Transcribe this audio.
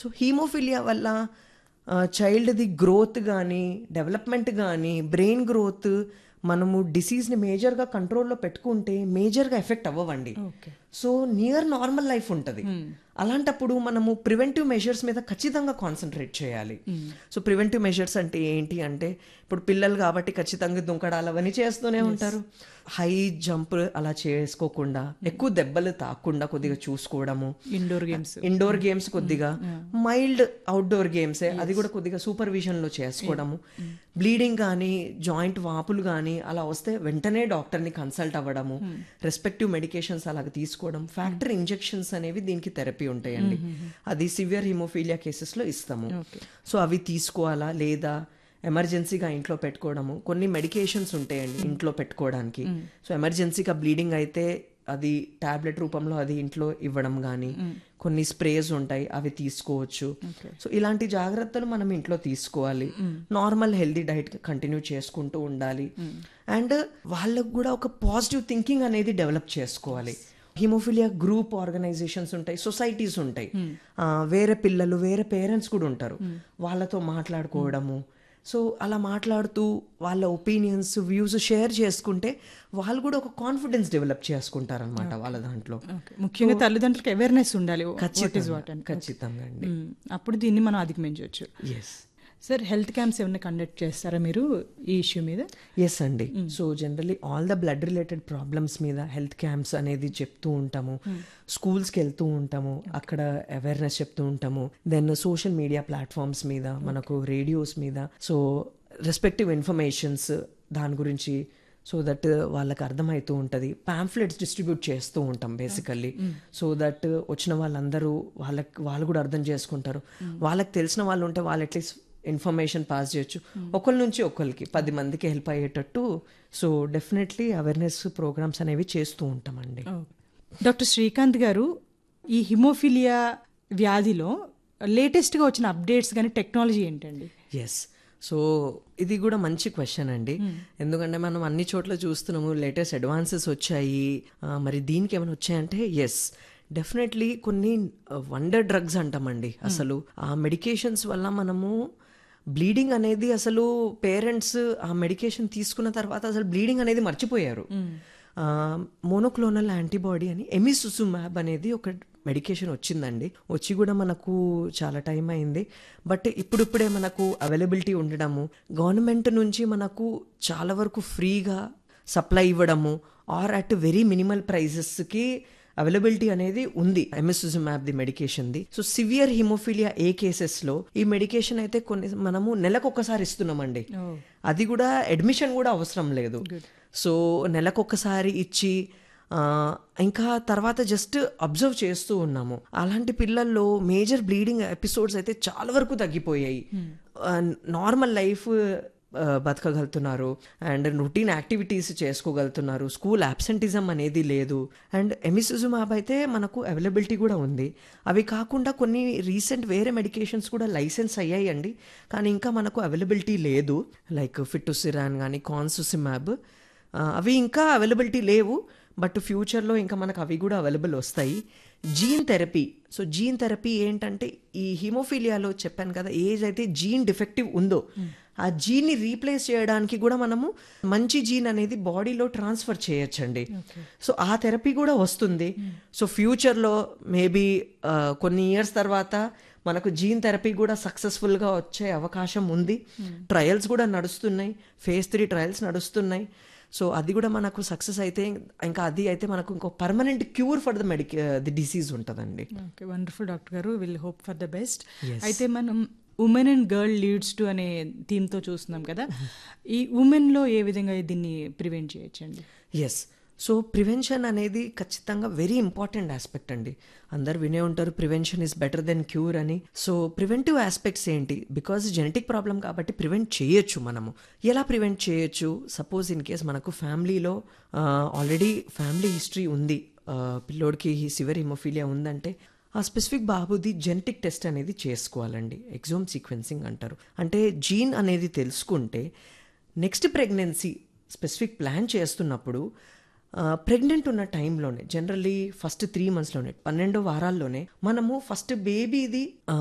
So haemophilia వల్ల చైల్డ్ది growth కానీ డెవలప్మెంట్ కానీ బ్రెయిన్ గ్రోత్ మనము డిసీజ్ని మేజర్గా కంట్రోల్లో పెట్టుకుంటే మేజర్గా ఎఫెక్ట్ అవ్వవండి సో నియర్ నార్మల్ లైఫ్ ఉంటుంది అలాంటప్పుడు మనము ప్రివెంటివ్ మెజర్స్ మీద ఖచ్చితంగా కాన్సన్ట్రేట్ చేయాలి సో ప్రివెంటివ్ మెజర్స్ అంటే ఏంటి అంటే ఇప్పుడు పిల్లలు కాబట్టి ఖచ్చితంగా దుంకడాలు అవన్నీ చేస్తూనే ఉంటారు హై జంప్ అలా చేసుకోకుండా ఎక్కువ దెబ్బలు తాకుండా కొద్దిగా చూసుకోవడము ఇండోర్ గేమ్స్ ఇండోర్ గేమ్స్ కొద్దిగా మైల్డ్ అవుట్డోర్ గేమ్సే అది కూడా కొద్దిగా సూపర్విజన్ లో చేసుకోవడము బ్లీడింగ్ కానీ జాయింట్ వాపులు కానీ అలా వస్తే వెంటనే డాక్టర్ ని కన్సల్ట్ అవ్వడము రెస్పెక్టివ్ మెడికేషన్స్ అలాగ తీసుకోవడం ఫ్యాక్టరీ ఇంజెక్షన్స్ అనేవి దీనికి థెరపీ ఉంటాయండి అది సివియర్ హిమోఫీలియా కేసెస్ లో ఇస్తాము సో అవి తీసుకోవాలా లేదా ఎమర్జెన్సీగా ఇంట్లో పెట్టుకోవడము కొన్ని మెడికేషన్స్ ఉంటాయండి ఇంట్లో పెట్టుకోవడానికి సో ఎమర్జెన్సీగా బ్లీడింగ్ అయితే అది టాబ్లెట్ రూపంలో అది ఇంట్లో ఇవ్వడం కానీ కొన్ని స్ప్రేస్ ఉంటాయి అవి తీసుకోవచ్చు సో ఇలాంటి జాగ్రత్తలు మనం ఇంట్లో తీసుకోవాలి నార్మల్ హెల్దీ డైట్ కంటిన్యూ చేసుకుంటూ ఉండాలి అండ్ వాళ్ళకు కూడా ఒక పాజిటివ్ థింకింగ్ అనేది డెవలప్ చేసుకోవాలి హిమోఫిలియా గ్రూప్ ఆర్గనైజేషన్స్ ఉంటాయి సొసైటీస్ ఉంటాయి ఆ, వేరే పిల్లలు వేరే పేరెంట్స్ కూడా ఉంటారు వాళ్ళతో మాట్లాడుకోవడము సో అలా మాట్లాడుతూ వాళ్ళ ఒపీనియన్స్ వ్యూస్ షేర్ చేసుకుంటే వాళ్ళు కూడా ఒక కాన్ఫిడెన్స్ డెవలప్ చేసుకుంటారనమాట వాళ్ళ దాంట్లో ముఖ్యంగా తల్లిదండ్రులకు అవేర్నెస్ ఉండాలి what is what అని ఖచ్చితంగా అండి మ్మ్. అప్పుడు దీన్ని మనం అధిగమించవచ్చు ఎస్ సార్ హెల్త్ క్యాంప్స్ ఏమైనా కండక్ట్ చేస్తారా మీరు ఈ ఇష్యూ మీద ఎస్ అండి so generally all the blood related problems మీద హెల్త్ క్యాంప్స్ అనేది చెప్తూ ఉంటాము స్కూల్స్కి వెళ్తూ ఉంటాము అక్కడ అవేర్నెస్ చెప్తూ ఉంటాము దెన్ సోషల్ మీడియా ప్లాట్ఫామ్స్ మీద మనకు రేడియోస్ మీద సో రెస్పెక్టివ్ ఇన్ఫర్మేషన్స్ దాని గురించి సో దట్ వాళ్ళకి అర్థమవుతూ ఉంటుంది పాంఫ్లెట్స్ డిస్ట్రిబ్యూట్ చేస్తూ ఉంటాం బేసికల్లీ సో దట్ వచ్చిన వాళ్ళందరూ వాళ్ళకి వాళ్ళు కూడా అర్థం చేసుకుంటారు వాళ్ళకి తెలిసిన వాళ్ళు ఉంటే వాళ్ళు అట్లీస్ట్ ఇన్ఫర్మేషన్ పాస్ చేయొచ్చు ఒకరి నుంచి ఒకరికి పది మందికి హెల్ప్ అయ్యేటట్టు సో డెఫినెట్లీ అవేర్నెస్ ప్రోగ్రామ్స్ అనేవి చేస్తూ ఉంటామండి డాక్టర్ శ్రీకాంత్ గారు ఈ హిమోఫిలియా వ్యాధిలో లేటెస్ట్గా వచ్చిన అప్డేట్స్ కానీ టెక్నాలజీ ఏంటండి ఎస్ సో ఇది కూడా మంచి క్వశ్చన్ అండి ఎందుకంటే మనం అన్ని చోట్ల చూస్తున్నాము లేటెస్ట్ అడ్వాన్సెస్ వచ్చాయి ఆ, మరి దీనికి ఏమైనా వచ్చాయంటే ఎస్ డెఫినెట్లీ కొన్ని వండర్ డ్రగ్స్ అంటామండి అసలు ఆ మెడికేషన్స్ వల్ల మనము బ్లీడింగ్ అనేది అసలు పేరెంట్స్ ఆ మెడికేషన్ తీసుకున్న తర్వాత అసలు బ్లీడింగ్ అనేది మర్చిపోయారు మోనోక్లోనల్ యాంటీబాడీ అని ఎమిసుసుమాబ్ అనేది ఒక మెడికేషన్ వచ్చిందండి వచ్చి కూడా మనకు చాలా టైం అయింది బట్ ఇప్పుడిప్పుడే మనకు అవైలబిలిటీ ఉండడము గవర్నమెంట్ నుంచి మనకు చాలా వరకు ఫ్రీగా సప్లై ఇవ్వడము ఆర్ అట్ వెరీ మినిమల్ ప్రైజెస్కి అవైలబిలిటీ అనేది ఉంది emicizumab the medication the so severe haemophilia A cases లో ఈ మెడికేషన్ అయితే కొన్ని మనము నెలకు ఒక్కసారి ఇస్తున్నామండి అది కూడా అడ్మిషన్ కూడా అవసరం లేదు సో నెలకొకసారి ఇచ్చి ఆ, ఇంకా తర్వాత జస్ట్ అబ్జర్వ్ చేస్తూ ఉన్నాము అలాంటి పిల్లల్లో మేజర్ బ్లీడింగ్ ఎపిసోడ్స్ అయితే చాలా వరకు తగ్గిపోయాయి నార్మల్ లైఫ్ ఆ, బతకగలుగుతున్నారు అండ్ రొటీన్ యాక్టివిటీస్ చేసుకోగలుగుతున్నారు స్కూల్ అబ్సెంటిజం అనేది లేదు అండ్ ఎమిసిజుమాబ్ అయితే మనకు అవైలబిలిటీ కూడా ఉంది అవి కాకుండా కొన్ని రీసెంట్ వేరే మెడికేషన్స్ కూడా లైసెన్స్ అయ్యాయండి కానీ ఇంకా మనకు అవైలబిలిటీ లేదు లైక్ ఫిట్టుసిరాన్ కానీ కాన్సుసిమాబ్ అవి ఇంకా అవైలబిలిటీ లేవు బట్ ఫ్యూచర్లో ఇంకా మనకు అవి కూడా అవైలబుల్ వస్తాయి gene therapy so gene therapy ఏంటంటే ఈ హిమోఫీలియాలో చెప్పాను కదా ఏజ్ అయితే జీన్ డిఫెక్టివ్ ఉందో ఆ జీన్ని రీప్లేస్ చేయడానికి కూడా మనము మంచి జీన్ అనేది బాడీలో ట్రాన్స్ఫర్ చేయొచ్చండి సో ఆ థెరపీ కూడా వస్తుంది సో ఫ్యూచర్లో మేబీ కొన్ని ఇయర్స్ తర్వాత మనకు జీన్ థెరపీ కూడా సక్సెస్ఫుల్గా వచ్చే అవకాశం ఉంది ట్రయల్స్ కూడా నడుస్తున్నాయి ఫేజ్ త్రీ ట్రయల్స్ నడుస్తున్నాయి సో అది కూడా మనకు సక్సెస్ అయితే ఇంకా అది అయితే మనకు ఇంకో పర్మనెంట్ క్యూర్ ఫర్ ద మెడిక ది డిసీజ్ ఉంటుందండి ఓకే వండర్ఫుల్ డాక్టర్ గారు will hope for the best అయితే మనం women and girl leads to అనే థీమ్తో చూస్తున్నాం కదా ఈ ఉమెన్లో ఏ విధంగా దీన్ని ప్రివెంట్ చేయొచ్చండి ఎస్ సో ప్రివెన్షన్ అనేది ఖచ్చితంగా వెరీ ఇంపార్టెంట్ ఆస్పెక్ట్ అండి అందరు వినే ఉంటారు prevention is better than cure అని సో ప్రివెంటివ్ ఆస్పెక్ట్స్ ఏంటి బికాజ్ జెనెటిక్ ప్రాబ్లం కాబట్టి ప్రివెంట్ చేయొచ్చు మనము ఎలా ప్రివెంట్ చేయొచ్చు సపోజ్ ఇన్ కేస్ మనకు ఫ్యామిలీలో ఆల్రెడీ ఫ్యామిలీ హిస్టరీ ఉంది ఆ, పిల్లోడికి సివర్ హిమోఫీలియా ఉందంటే ఆ స్పెసిఫిక్ బాబుది జెనెటిక్ టెస్ట్ అనేది చేసుకోవాలండి ఎగ్జోమ్ సీక్వెన్సింగ్ అంటారు అంటే జీన్ అనేది తెలుసుకుంటే నెక్స్ట్ ప్రెగ్నెన్సీ స్పెసిఫిక్ ప్లాన్ చేస్తున్నప్పుడు ప్రెగ్నెంట్ ఉన్న టైంలోనే జనరల్లీ ఫస్ట్ త్రీ మంత్స్లోనే పన్నెండో వారాల్లోనే మనము ఫస్ట్ బేబీది